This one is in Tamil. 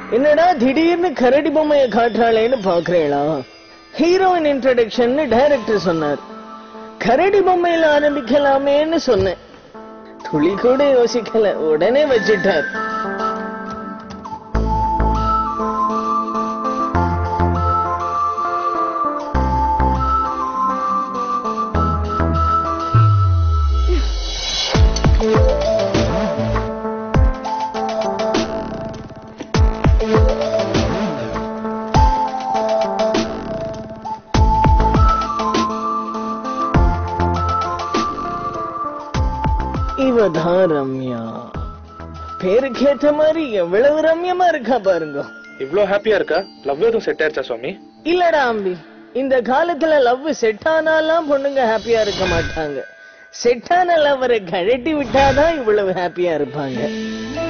என்னடா திடீர்னு கரடி பொம்மைய காட்டுறாளேன்னு பாக்குறீங்களா ஹீரோயின் இன்ட்ரடக்ஷன் டைரக்டர் சொன்னார் கரடி பொம்மையில ஆரம்பிக்கலாமேன்னு சொன்னேன் துளி கூட யோசிக்கல உடனே வச்சிட்டார் இவதான் ரம்யா பேருக்கு ஏத்த மாதிரி எவ்வளவு ரம்யமா இருக்கா பாருங்க இவ்ளோ ஹாப்பியா இருக்கா லவ் எதுவும் செட் ஆயிருச்சா சுவாமி இல்லடா அம்பி இந்த காலத்துல லவ் செட் ஆனாலாம் பொண்ணுங்க ஹாப்பியா இருக்க மாட்டாங்க செட் ஆன லவ்வரை கழட்டி விட்டாதான் இவ்வளவு ஹாப்பியா இருப்பாங்க